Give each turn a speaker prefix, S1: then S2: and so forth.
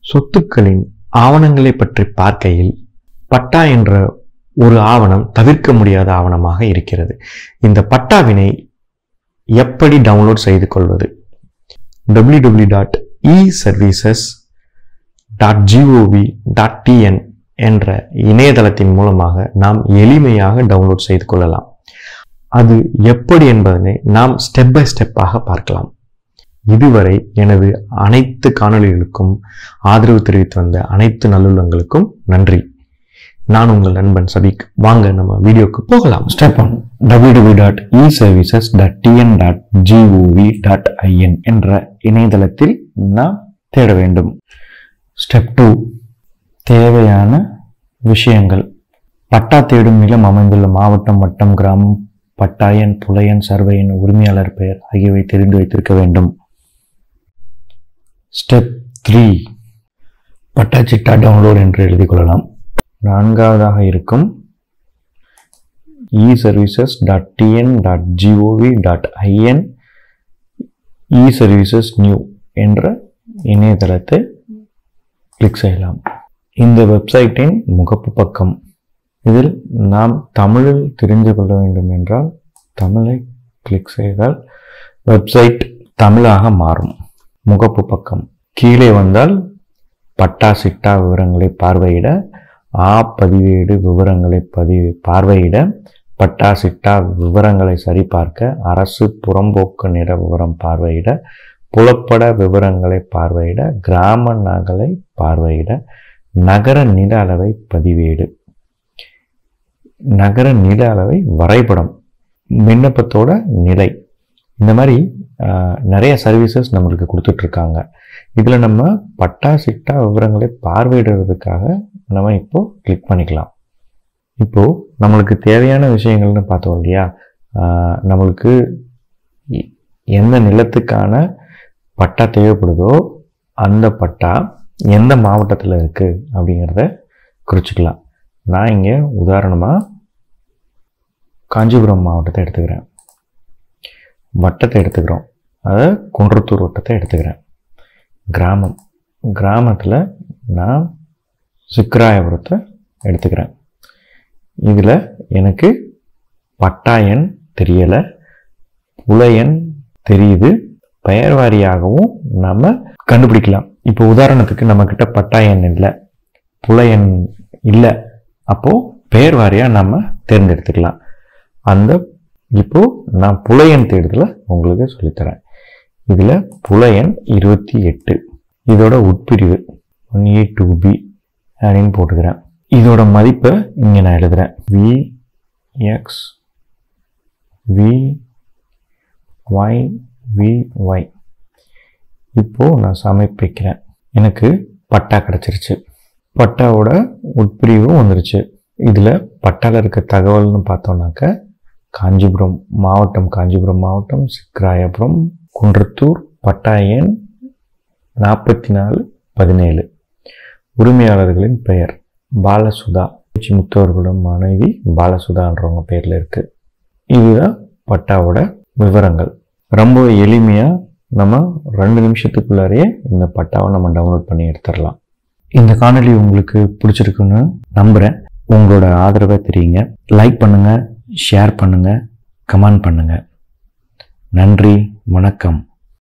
S1: சொத்துக்களின் ஆவணங்களை பற்றி பார்க்கையில் பட்டா என்ற ஒரு ஆவணம் தவிர்க்க முடியாத ஆவணமாக இருக்கிறது இந்த பட்டாவினை எப்படி டவுன்லோட் செய்து கொள்வது www.eservices.gov.tn dot e services dot GOV dot TN என்ற இணையதளத்தின் மூலமாக நாம் எளிமையாக டவுன்லோட் செய்து கொள்ளலாம் அது எப்படி என்பதனை நாம் ஸ்டெப் பை ஸ்டெப்பாக பார்க்கலாம் இதுவரை எனது அனைத்து காணொளிகளுக்கும் ஆதரவு தெரிவித்து வந்த அனைத்து நல்லுள்ளங்களுக்கும் நன்றி நான் உங்கள் நண்பன் சபிக் வாங்க நம்ம வீடியோக்கு போகலாம் step one www.eservices.tn dot e services dot TN dot GOV dot IN என்ற இணையதளத்தில் நாம் தேட வேண்டும் ஸ்டெப் டூ தேவையான விஷயங்கள் பட்டா தேடும் நிலம் அமைந்துள்ள மாவட்டம் வட்டம் கிராமம் பட்டாயன் புலையன் சர்வையின் உரிமையாளர் பெயர் ஆகியவை தெரிந்து வைத்திருக்க வேண்டும் ஸ்டெப் த்ரீ பட்டா சிட்டா டவுன்லோட் என்று எழுதிக் கொள்ளலாம் நான்காவதாக இருக்கும் e services dot TN dot GOV dot IN e services new என்ற இணையதளத்தை கிளிக் செய்யலாம் இந்த வெப்சைட்டின் முகப்பு பக்கம் இதில் நாம் தமிழில் தெரிந்து கொள்ள வேண்டும் என்றால் தமிழை கிளிக் செய்தால் வெப்சைட் தமிழாக மாறும் முகப்பு பக்கம் கீழே வந்தால் பட்டா சிட்டா விவரங்களை பார்வையிட ஆ பதிவேடு விவரங்களை பதிவு பார்வையிட பட்டா சிட்டா விவரங்களை சரிபார்க்க அரசு புறம்போக்கு நில விவரம் பார்வையிட புலப்பட விவரங்களை பார்வையிட கிராம நகலை பார்வையிட நகர நில அளவை பதிவேடு நகர நில அளவை வரைபடம் விண்ணப்பத்தோட நிலை இந்த மாதிரி ஆஹ், நிறைய சர்வீசஸ் நம்மளுக்கு கொடுத்துட்ருக்காங்க இதில் நம்ம பட்டா சிட்டா விவரங்களை பார்வையிடுறதுக்காக நம்ம இப்போ கிளிக் பண்ணிக்கலாம் இப்போது நம்மளுக்கு தேவையான விஷயங்கள்னு பார்த்தோம் இல்லையா ஆஹ், நம்மளுக்கு எ- எந்த நிலத்துக்கான பட்டா தேவைப்படுதோ அந்த பட்டா எந்த மாவட்டத்தில் இருக்குது அப்படிங்கிறத குறிச்சிக்கலாம் நான் இங்கே உதாரணமாக காஞ்சிபுரம் மாவட்டத்தை எடுத்துக்கிறேன் வட்டத்தை எடுத்துக்கிறோம் அதை குன்றத்தூர் வட்டத்தை எடுத்துக்கிறேன் கிராமம் கிராமத்தில் நான் சிக்கராயபுரத்தை எடுத்துக்கிறேன் இதில் எனக்கு பட்டா எண் தெரியலை புலையன் தெரியுது பெயர் வாரியாகவும் நம்ம கண்டுபிடிக்கலாம் இப்போ உதாரணத்துக்கு நம்மக்கிட்ட பட்டா எண் இல்லை புலையன் இல்லை அப்போது பெயர் வாரியாக நம்ம தேர்ந்தெடுத்துக்கலாம் அந்த இப்போ நான் புலையன் தேடுதலை உங்களுக்கு சொல்லித்தரேன் இதில் புலையன் இருபத்தி எட்டு இதோட உட்பிரிவு ஒன் ஏ டூ பி அப்படின்னு போட்டுக்கிறேன் இதோட மதிப்பை இங்கே நான் எழுதுகிறேன் V X V Y V Y இப்போது நான் சமர்ப்பிக்கிறேன் எனக்கு பட்டா கிடச்சிருச்சு பட்டாவோட உட்பிரிவும் வந்துருச்சு இதில் பட்டாவில் இருக்க தகவல்னு பார்த்தோம்னாக்க காஞ்சிபுரம் மாவட்டம் காஞ்சிபுரம் மாவட்டம் சிக்கராயபுரம் குன்றத்தூர் பட்டா எண் நாற்பத்தி நாலு பதினேழு உரிமையாளர்களின் பெயர் பாலசுதா சி முத்தவர்களும் மனைவி பாலசுதான்றவங்க பேரில் இருக்கு இதுதான் பட்டாவோட விவரங்கள் ரொம்ப எளிமையாக நம்ம ரெண்டு நிமிஷத்துக்குள்ளாரையே இந்த பட்டாவை நம்ம டவுன்லோட் பண்ணி எடுத்துடலாம் இந்த காணொளி உங்களுக்கு பிடிச்சிருக்குன்னு நம்புகிறேன் உங்களோட ஆதரவை தெரியுங்க லைக் பண்ணுங்கள் ஷேர் பண்ணுங்கள் கமெண்ட் பண்ணுங்கள் நன்றி வணக்கம்